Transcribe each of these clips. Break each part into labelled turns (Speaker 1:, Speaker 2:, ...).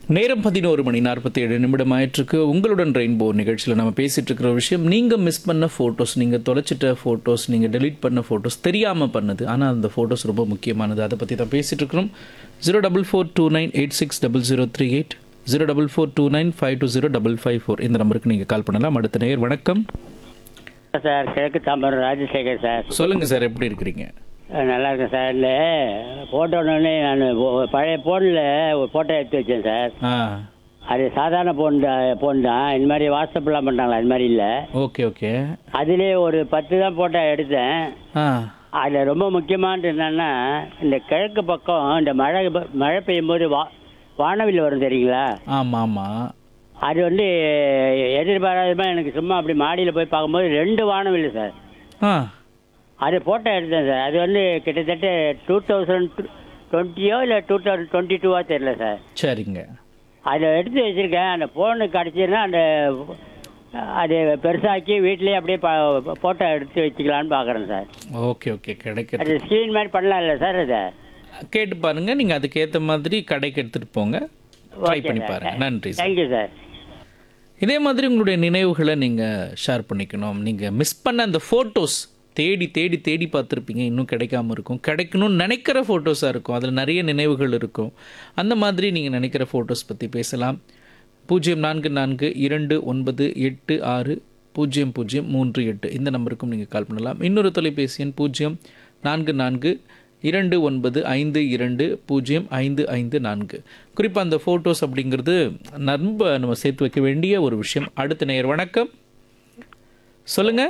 Speaker 1: நேரம் பதினோரு மணி நாற்பத்தி ஏழு நிமிடம் ஆயிட்டிருக்கு உங்களுடன் ரெயின்போ நிகழ்ச்சியில் நம்ம பேசிட்டு இருக்கிற விஷயம் நீங்கள் மிஸ் பண்ண ஃபோட்டோஸ் நீங்கள் தொலைச்சிட்ட ஃபோட்டோஸ் நீங்கள் டெலீட் பண்ண ஃபோட்டோஸ் தெரியாமல் பண்ணது ஆனால் அந்த ஃபோட்டோஸ் ரொம்ப முக்கியமானது அதை பற்றி தான் பேசிட்டு இருக்கிறோம் zero double four two nine eight six double zero three eight zero double four two nine five two zero double five four இந்த நம்பருக்கு நீங்கள் கால் பண்ணலாம் அடுத்த நேர் வணக்கம்
Speaker 2: சார் கிழக்கு தாம்பரம் ராஜசேகர் சார்
Speaker 1: சொல்லுங்கள் சார் எப்படி இருக்கிறீங்க
Speaker 2: அஹ் நல்லா இருக்கேன் சார் இந்த ஃபோட்டோனே நான் பழைய ஃபோனில் ஒரு ஃபோட்டோ எடுத்து வச்சேன் சார்
Speaker 1: ஆ
Speaker 2: அது சாதாரண ஃபோன் ஃபோன் தான் இந்த மாதிரி வாட்ஸ்அப்லாம் பண்ணுறாங்களா அது மாதிரி இல்லை
Speaker 1: ஓகே ஓகே
Speaker 2: அதுலேயே ஒரு பத்து தான் ஃபோட்டோ எடுத்தேன்
Speaker 1: ஆ
Speaker 2: அதில் ரொம்ப முக்கியமானது என்னென்னா இந்த கிழக்கு பக்கம் இந்த மழை ப- மழை பெய்யும் போது வா வானவில் வரும் தெரியுங்களா
Speaker 1: ஆமாம் ஆமாம்
Speaker 2: அது வந்து எதிர்பாராதமாக எனக்கு சும்மா அப்படி மாடியில் போய் பார்க்கும்போது ரெண்டு வானவில் சார்
Speaker 1: ஆ
Speaker 2: அது ஃபோட்டோ எடுத்தேன் சார் அது வந்து கிட்டத்தட்ட டூ தௌசண்ட் டுவெண்ட்டியோ இல்லை டூ தௌசண்ட் டுவெண்ட்டி டூவோ தெரில சார்
Speaker 1: சரிங்க
Speaker 2: அதை எடுத்து வச்சுருக்கேன் அந்த ஃபோனு கிடச்சின்னா அந்த அது பெருசாக்கி வீட்லேயே அப்படியே ஃபோட்டோ எடுத்து வச்சுக்கலான்னு பார்க்குறேன் சார்
Speaker 1: ஓகே ஓகே கிடைக்கிறது
Speaker 2: அது ஸ்க்ரீன் மாதிரி பண்ணலாம் இல்லை சார் அதை
Speaker 1: கேட்டு பாருங்க நீங்க அதுக்கு ஏத்த மாதிரி கடைக்கு எடுத்துட்டு போங்க ட்ரை பண்ணி பாருங்க நன்றி சார்
Speaker 2: தேங்க்யூ சார்
Speaker 1: இதே மாதிரி உங்களுடைய நினைவுகளை நீங்க ஷேர் பண்ணிக்கணும் நீங்க மிஸ் பண்ண அந்த ஃபோட்டோஸ் தேடி தேடி தேடி பார்த்துருப்பீங்க இன்னும் கிடைக்காம இருக்கும் கிடைக்கணும்னு நினைக்கிற ஃபோட்டோஸாக இருக்கும் அதில் நிறைய நினைவுகள் இருக்கும் அந்த மாதிரி நீங்கள் நினைக்கிற ஃபோட்டோஸ் பற்றி பேசலாம் பூஜ்ஜியம் நான்கு நான்கு இரண்டு ஒன்பது எட்டு ஆறு பூஜ்ஜியம் பூஜ்ஜியம் மூன்று எட்டு இந்த நம்பருக்கும் நீங்கள் கால் பண்ணலாம் இன்னொரு தொலைபேசி எண் பூஜ்ஜியம் நான்கு நான்கு இரண்டு ஒன்பது ஐந்து இரண்டு பூஜ்ஜியம் ஐந்து ஐந்து நான்கு குறிப்பாக அந்த ஃபோட்டோஸ் அப்படிங்கிறது ரொம்ப நம்ம சேர்த்து வைக்க வேண்டிய ஒரு விஷயம் அடுத்த நேயர் வணக்கம் சொல்லுங்கள்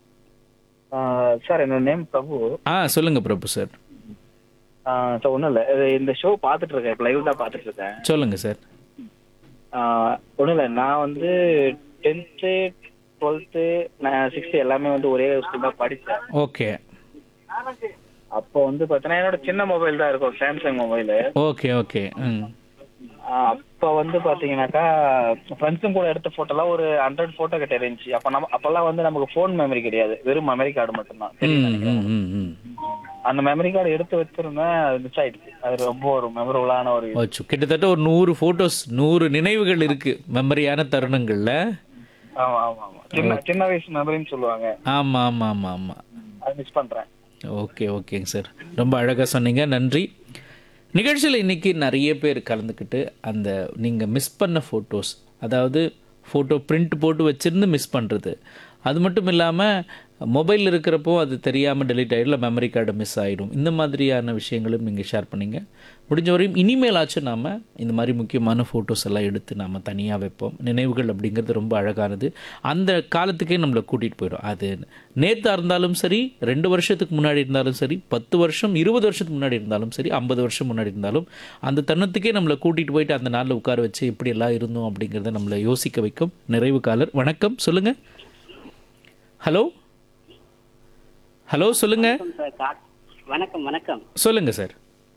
Speaker 3: சார் என்னோட நேம் பிரபு
Speaker 1: ஆ சொல்லுங்கள் பிரபு சார்
Speaker 3: சார் ஒன்றும் இல்லை இந்த ஷோ பார்த்துட்டு இருக்கேன் இப்போ லைவ் தான் பார்த்துட்டு இருக்கேன்
Speaker 1: சொல்லுங்கள் சார்
Speaker 3: ஒன்றும் இல்லை நான் வந்து டென்த்து டுவெல்த்து நான் சிக்ஸ்த்து எல்லாமே வந்து ஒரே ஸ்கூல் தான் படித்தேன்
Speaker 1: ஓகே
Speaker 3: அப்போ வந்து பார்த்தீங்கன்னா என்னோட சின்ன மொபைல் தான் இருக்கும் சாம்சங் மொபைலு
Speaker 1: ஓகே ஓகே ம்
Speaker 3: அப்போ வந்து பார்த்தீங்கன்னாக்கா ஃப்ரெண்ட்ஸும் கூட எடுத்த ஃபோட்டோலாம் ஒரு ஹண்ட்ரட் ஃபோட்டோ கிட்ட இருந்துச்சு அப்போ நம்ம அப்போல்லாம் வந்து நமக்கு ஃபோன் மெமரி கிடையாது வெறும் மெமரி கார்டு மட்டும்தான்
Speaker 1: ம் ம் ம் ம்
Speaker 3: அந்த மெமரி கார்டு எடுத்து வச்சிருந்தேன் அது மிஸ் ஆயிடுச்சு அது ரொம்ப ஒரு மெமரபுளான ஒரு
Speaker 1: வச்சு கிட்டத்தட்ட ஒரு நூறு ஃபோட்டோஸ் நூறு நினைவுகள் இருக்கு மெமரியான தருணங்கள்ல
Speaker 3: ஆமா ஆமா ஆமா சின்ன சின்ன வயசு மெமரின்னு சொல்லுவாங்க
Speaker 1: ஆமாம் ஆமாம் ஆமாம் ஆமாம்
Speaker 3: அது மிஸ் பண்றேன்
Speaker 1: ஓகே ஓகேங்க சார் ரொம்ப அழகாக சொன்னீங்க நன்றி நிகழ்ச்சியில் இன்றைக்கி நிறைய பேர் கலந்துக்கிட்டு அந்த நீங்கள் மிஸ் பண்ண ஃபோட்டோஸ் அதாவது ஃபோட்டோ பிரிண்ட் போட்டு வச்சுருந்து மிஸ் பண்ணுறது அது மட்டும் இல்லாமல் மொபைல் இருக்கிறப்போ அது தெரியாமல் டெலிட் ஆகிடும் இல்லை மெமரி கார்டு மிஸ் ஆகிடும் இந்த மாதிரியான விஷயங்களும் நீங்கள் ஷேர் பண்ணீங்க முடிஞ்ச வரையும் இனிமேலாச்சும் நாம் இந்த மாதிரி முக்கியமான ஃபோட்டோஸ் எல்லாம் எடுத்து நாம் தனியாக வைப்போம் நினைவுகள் அப்படிங்கிறது ரொம்ப அழகானது அந்த காலத்துக்கே நம்மளை கூட்டிகிட்டு போயிடும் அது நேத்தாக இருந்தாலும் சரி ரெண்டு வருஷத்துக்கு முன்னாடி இருந்தாலும் சரி பத்து வருஷம் இருபது வருஷத்துக்கு முன்னாடி இருந்தாலும் சரி ஐம்பது வருஷம் முன்னாடி இருந்தாலும் அந்த தருணத்துக்கே நம்மளை கூட்டிகிட்டு போயிட்டு அந்த நாளில் உட்கார வச்சு எப்படி எல்லாம் இருந்தோம் அப்படிங்கிறத நம்மளை யோசிக்க வைக்கும் நிறைவு காலர் வணக்கம் சொல்லுங்கள் ஹலோ ஹலோ சொல்லுங்கள்
Speaker 2: வணக்கம் வணக்கம்
Speaker 1: சொல்லுங்கள் சார்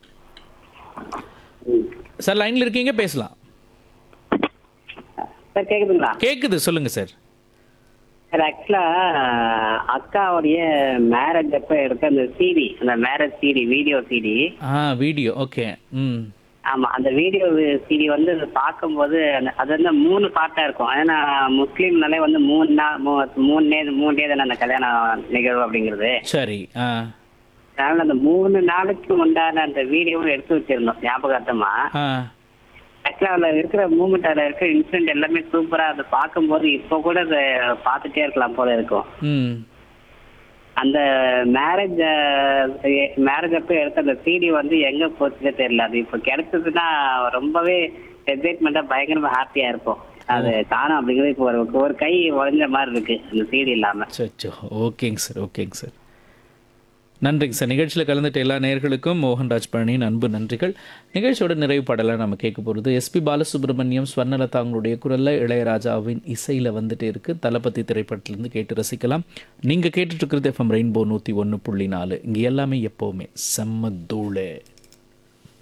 Speaker 1: சார் லைனில் இருக்கீங்க பேசலாம்
Speaker 2: சார் கேக்குதுங்களா
Speaker 1: கேட்குது சொல்லுங்கள் சார்
Speaker 2: சார் ஆக்சுவலா அக்காவுடைய மேரேஜ் அப்ப எடுத்த அந்த சிடி அந்த மேரேஜ் சிடி வீடியோ சிடி
Speaker 1: ஆ வீடியோ ஓகே ம்
Speaker 2: ஆமா அந்த வீடியோ சிடி வந்து பார்க்கும்போது அந்த- அது வந்து மூணு பார்ட்டா இருக்கும் ஏன்னா முஸ்லீம்னாலே வந்து மூணு நாள் மூ- மூணு டே மூணு டே தானே அந்த கல்யாண நிகழ்வு அப்படிங்கிறது
Speaker 1: சரி ஆ
Speaker 2: அதனால அந்த மூணு நாளைக்கு உண்டான அந்த வீடியோவும் எடுத்து வச்சிருந்தோம் ஞாபகார்த்தமா
Speaker 1: ஆ
Speaker 2: ஆக்சுவலா அதுல இருக்கிற மூமெண்ட் அதுல இருக்கிற இன்சிடென்ட் எல்லாமே சூப்பரா அதை பார்க்கும்போது இப்போ கூட அதை பார்த்துட்டே இருக்கலாம் போல இருக்கும்
Speaker 1: ம்
Speaker 2: அந்த மேரேஜ் மேரேஜ் அப்போ எடுத்த அந்த சிடி வந்து எங்க போச்சுன்னே தெரியல அது இப்போ கிடைச்சதுன்னா ரொம்பவே எக்ஸைட்மெண்டா பயங்கரமா ஹாப்பியா இருப்போம் அது காணும் அப்படிங்கிறது இப்போ ஒரு ஒரு கை உடஞ்ச மாதிரி இருக்கு அந்த சிடி இல்லாம
Speaker 1: சச்சோ ஓகேங்க சார் ஓகேங்க சார் நன்றிங்க சார் நிகழ்ச்சியில் கலந்துட்ட எல்லா நேயர்களுக்கும் மோகன்ராஜ் பழனியின் அன்பு நன்றிகள் நிகழ்ச்சியோட நிறைவு பாடலை நம்ம கேட்க போகிறது எஸ்பி பாலசுப்ரமணியம் ஸ்வர்ணலதா அவங்களுடைய குரலில் இளையராஜாவின் இசையில் வந்துட்டு இருக்கு தளபதி திரைப்படத்திலேருந்து கேட்டு ரசிக்கலாம் நீங்கள் கேட்டுட்டு இருக்கிறது எஃப்எம் ரெயின்போ நூற்றி ஒன்று புள்ளி நாலு இங்கே எல்லாமே எப்போவுமே செம்ம தூளு